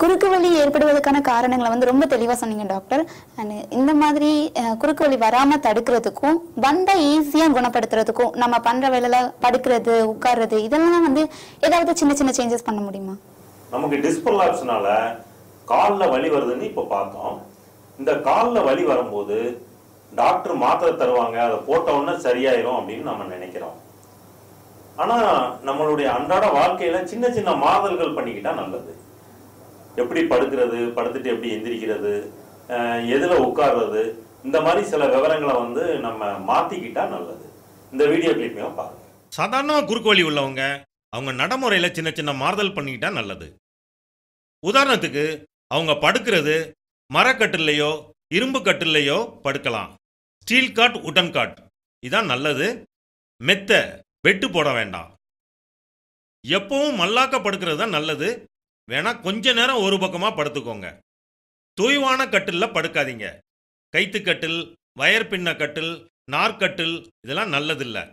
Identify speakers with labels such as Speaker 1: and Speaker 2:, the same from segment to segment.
Speaker 1: குறுக்கு வலி ஏற்படுவதற்கான காரணங்களை வந்து ரொம்ப தெளிவா சொன்னீங்க டாக்டர் அண்ட் இந்த மாதிரி அஹ், குறுக்கு வலி வராம தடுக்கிறதுக்கும் வந்தா ஈஸியா குணப்படுத்துறதுக்கும் நம்ம பண்ற வேலையில படுக்கிறது உட்கார்றது இதெல்லாம் வந்து ஏதாவது சின்ன சின்ன சேஞ்சஸ் பண்ண முடியுமா
Speaker 2: நமக்கு டிஸ்பலாப்ஸ்னால காலில் வலி வருதுன்னு இப்போ பார்த்தோம் இந்த காலில் வலி வரும்போது டாக்டர் மாத்திரை தருவாங்க அதை போட்ட உடனே சரியாயிரும் அப்படின்னு நம்ம நினைக்கிறோம் ஆனா நம்மளுடைய அன்றாட வாழ்க்கையில சின்ன சின்ன மாறுதல்கள் பண்ணிக்கிட்டா நல்லது எப்படி படுக்கிறது படுத்துட்டு எப்படி எந்திரிக்கிறது அஹ் எதுல உட்கார்றது இந்த மாதிரி சில விவரங்களை வந்து நம்ம மாத்திக்கிட்டா நல்லது இந்த வீடியோ கிளிப்பையும் பாருங்க
Speaker 3: சாதாரணமாக குறுக்கு வலி உள்ளவங்க அவங்க நடைமுறையில் சின்ன சின்ன மாறுதல் பண்ணிக்கிட்டா நல்லது உதாரணத்துக்கு அவங்க படுக்கிறது மரக்கட்டிலையோ இரும்பு கட்டிலையோ படுக்கலாம் ஸ்டீல் காட் உட்டன் காட் இதான் நல்லது மெத்த பெட்டு போட வேண்டாம் எப்பவும் மல்லாக்க படுக்கிறது தான் நல்லது வேணா கொஞ்ச நேரம் ஒரு பக்கமாக படுத்துக்கோங்க தொய்வான கட்டிலில் படுக்காதீங்க கைத்துக்கட்டில் வயர் பின்ன கட்டில் நார்க்கட்டில் இதெல்லாம் நல்லதில்லை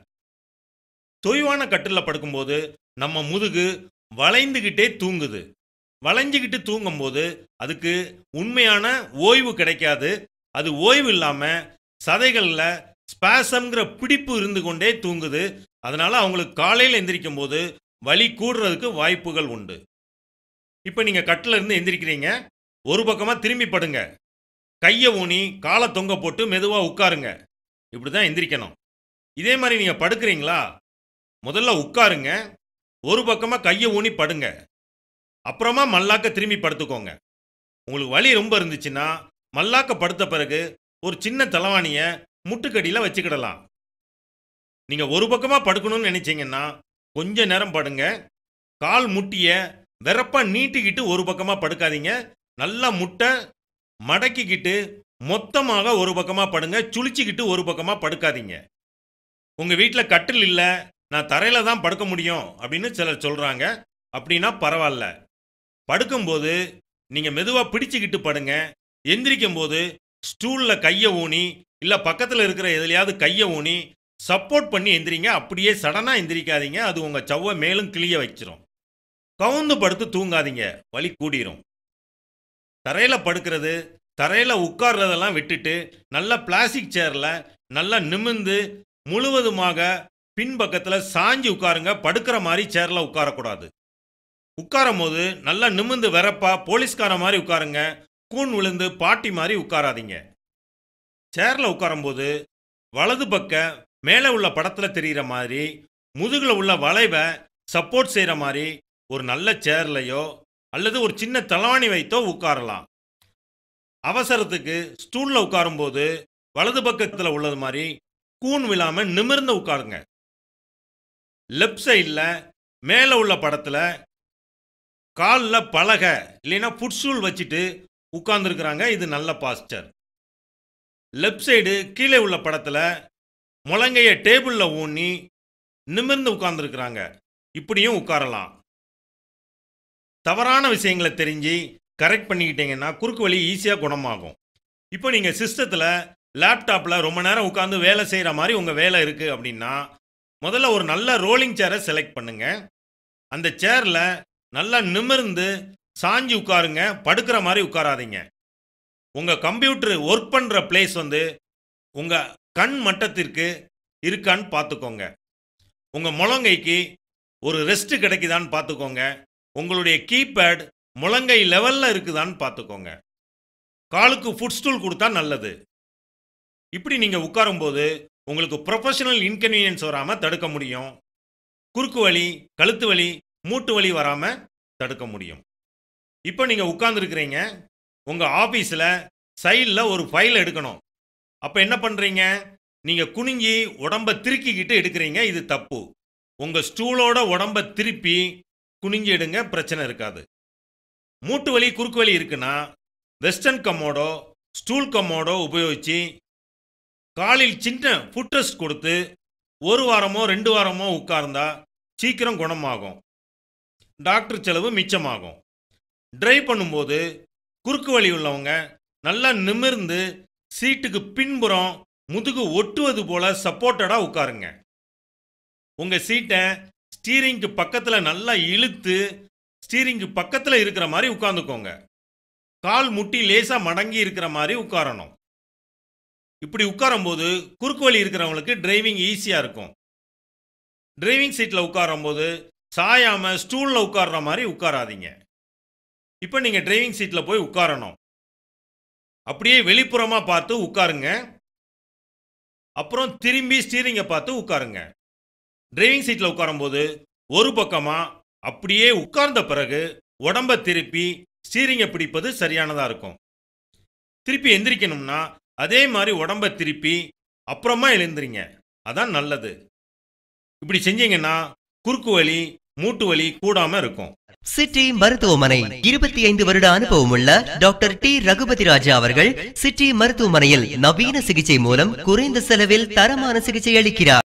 Speaker 3: தொய்வான கட்டிலில் படுக்கும்போது நம்ம முதுகு வளைந்துக்கிட்டே தூங்குது வளைஞ்சுக்கிட்டு தூங்கும்போது அதுக்கு உண்மையான ஓய்வு கிடைக்காது அது ஓய்வு இல்லாமல் சதைகளில் ஸ்பாசம்ங்கிற பிடிப்பு இருந்து கொண்டே தூங்குது அதனால அவங்களுக்கு காலையில் எந்திரிக்கும் போது வலி கூடுறதுக்கு வாய்ப்புகள் உண்டு இப்போ நீங்கள் கட்டில் இருந்து எந்திரிக்கிறீங்க ஒரு பக்கமாக திரும்பி படுங்க கையை ஊனி காலை தொங்க போட்டு மெதுவாக உட்காருங்க இப்படி தான் எந்திரிக்கணும் இதே மாதிரி நீங்கள் படுக்கிறீங்களா முதல்ல உட்காருங்க ஒரு பக்கமாக கையை ஊனி படுங்க அப்புறமா மல்லாக்க திரும்பி படுத்துக்கோங்க உங்களுக்கு வலி ரொம்ப இருந்துச்சுன்னா மல்லாக்க படுத்த பிறகு ஒரு சின்ன தலைவாணியை முட்டுக்கடியில் வச்சுக்கிடலாம் நீங்கள் ஒரு பக்கமாக படுக்கணும்னு நினைச்சீங்கன்னா கொஞ்ச நேரம் படுங்க கால் முட்டிய வெறப்பா நீட்டிக்கிட்டு ஒரு பக்கமாக படுக்காதீங்க நல்லா முட்டை மடக்கிக்கிட்டு மொத்தமாக ஒரு பக்கமாக படுங்க சுழிச்சிக்கிட்டு ஒரு பக்கமாக படுக்காதீங்க உங்கள் வீட்டில் கட்டில் இல்லை நான் தரையில் தான் படுக்க முடியும் அப்படின்னு சிலர் சொல்கிறாங்க அப்படின்னா பரவாயில்ல படுக்கும்போது நீங்கள் மெதுவாக பிடிச்சிக்கிட்டு படுங்க எந்திரிக்கும் போது ஸ்டூலில் கையை ஊனி இல்லை பக்கத்தில் இருக்கிற எதுலையாவது கையை ஊனி சப்போர்ட் பண்ணி எந்திரிங்க அப்படியே சடனாக எந்திரிக்காதீங்க அது உங்கள் சவ்வை மேலும் கிளிய வச்சிரும் கவுந்து படுத்து தூங்காதீங்க வலி கூடிரும் தரையில் படுக்கிறது தரையில் உட்கார்றதெல்லாம் விட்டுட்டு நல்ல பிளாஸ்டிக் சேரில் நல்லா நிமிந்து முழுவதுமாக பின்பக்கத்தில் சாஞ்சி உட்காருங்க படுக்கிற மாதிரி சேரில் உட்காரக்கூடாது உட்காரும் போது நல்லா நிமிந்து வெறப்பா போலீஸ்கார மாதிரி உட்காருங்க கூன் விழுந்து பாட்டி மாதிரி உட்காராதீங்க சேரில் உட்காரும்போது வலது பக்க மேலே உள்ள படத்தில் தெரிகிற மாதிரி முதுகில் உள்ள வளைவை சப்போர்ட் செய்கிற மாதிரி ஒரு நல்ல சேர்லையோ அல்லது ஒரு சின்ன தலவாணி வைத்தோ உட்காரலாம் அவசரத்துக்கு ஸ்டூலில் உட்காரும்போது வலது பக்கத்தில் உள்ளது மாதிரி கூன் விழாமல் நிமிர்ந்து உட்காருங்க லெஃப்ட் சைடில் மேலே உள்ள படத்தில் காலில் பலகை இல்லைன்னா ஃபுட்ஸ்டூல் வச்சுட்டு உட்கார்ந்துருக்குறாங்க இது நல்ல பாஸ்டர் லெஃப்ட் சைடு கீழே உள்ள படத்தில் முழங்கைய டேபிளில் ஊனி நிமிர்ந்து உட்கார்ந்துருக்குறாங்க இப்படியும் உட்காரலாம் தவறான விஷயங்களை தெரிஞ்சு கரெக்ட் பண்ணிக்கிட்டீங்கன்னா குறுக்கு வலி ஈஸியாக குணமாகும் இப்போ நீங்கள் சிஸ்டத்தில் லேப்டாப்பில் ரொம்ப நேரம் உட்காந்து வேலை செய்கிற மாதிரி உங்கள் வேலை இருக்குது அப்படின்னா முதல்ல ஒரு நல்ல ரோலிங் சேரை செலக்ட் பண்ணுங்க அந்த சேரில் நல்லா நிமிர்ந்து சாஞ்சி உட்காருங்க படுக்கிற மாதிரி உட்காராதீங்க உங்கள் கம்ப்யூட்டர் ஒர்க் பண்ணுற பிளேஸ் வந்து உங்கள் கண் மட்டத்திற்கு இருக்கான்னு பார்த்துக்கோங்க உங்கள் முழங்கைக்கு ஒரு ரெஸ்ட் கிடைக்குதான்னு பார்த்துக்கோங்க உங்களுடைய கீபேட் முழங்கை லெவலில் இருக்குதான்னு பார்த்துக்கோங்க காலுக்கு ஃபுட் ஸ்டூல் கொடுத்தா நல்லது இப்படி நீங்கள் உட்காரும்போது உங்களுக்கு ப்ரொஃபஷனல் இன்கன்வீனியன்ஸ் வராமல் தடுக்க முடியும் குறுக்கு வலி கழுத்து வலி மூட்டு வலி வராமல் தடுக்க முடியும் இப்போ நீங்கள் உட்காந்துருக்கிறீங்க உங்கள் ஆஃபீஸில் சைடில் ஒரு ஃபைல் எடுக்கணும் அப்போ என்ன பண்ணுறீங்க நீங்கள் குனிஞ்சி உடம்ப திருக்கிக்கிட்டு எடுக்கிறீங்க இது தப்பு உங்கள் ஸ்டூலோட உடம்ப திருப்பி குனிஞ்சு எடுங்க பிரச்சனை இருக்காது மூட்டு வலி குறுக்கு வலி இருக்குன்னா வெஸ்டர்ன் கம்மோடோ ஸ்டூல் கம்மோடோ உபயோகித்து காலில் சின்ன ஃபுட் ரெஸ்ட் கொடுத்து ஒரு வாரமோ ரெண்டு வாரமோ உட்கார்ந்தா சீக்கிரம் குணமாகும் டாக்டர் செலவு மிச்சமாகும் டிரைவ் பண்ணும்போது குறுக்கு வலி உள்ளவங்க நல்லா நிமிர்ந்து சீட்டுக்கு பின்புறம் முதுகு ஒட்டுவது போல சப்போர்ட்டடாக உட்காருங்க உங்கள் சீட்டை ஸ்டீரிங்க்கு பக்கத்தில் நல்லா இழுத்து ஸ்டீரிங்க்கு பக்கத்தில் இருக்கிற மாதிரி உட்காந்துக்கோங்க கால் முட்டி லேசாக மடங்கி இருக்கிற மாதிரி உட்காரணும் இப்படி உட்காரும்போது குறுக்கு வலி இருக்கிறவங்களுக்கு டிரைவிங் ஈஸியாக இருக்கும் டிரைவிங் சீட்டில் உட்காரும்போது சாயாமல் ஸ்டூலில் உட்கார்ற மாதிரி உட்காராதீங்க இப்போ நீங்கள் டிரைவிங் சீட்டில் போய் உட்காரணும் அப்படியே வெளிப்புறமாக பார்த்து உட்காருங்க அப்புறம் திரும்பி ஸ்டீரிங்கை பார்த்து உட்காருங்க டிரைவிங் சீட்டில் உட்காரும்போது ஒரு பக்கமாக அப்படியே உட்கார்ந்த பிறகு உடம்ப திருப்பி ஸ்டீரிங்கை பிடிப்பது சரியானதாக இருக்கும் திருப்பி எந்திரிக்கணும்னா அதே மாதிரி உடம்ப திருப்பி அப்புறமா எழுந்திரிங்க அதான் நல்லது இப்படி செஞ்சீங்கன்னா குறுக்கு வலி மூட்டு வலி கூடாம இருக்கும்
Speaker 4: சிட்டி மருத்துவமனை இருபத்தி ஐந்து வருட அனுபவம் உள்ள டாக்டர் டி ரகுபதி ராஜா அவர்கள் சிட்டி மருத்துவமனையில் நவீன சிகிச்சை மூலம் குறைந்த செலவில் தரமான சிகிச்சை அளிக்கிறார்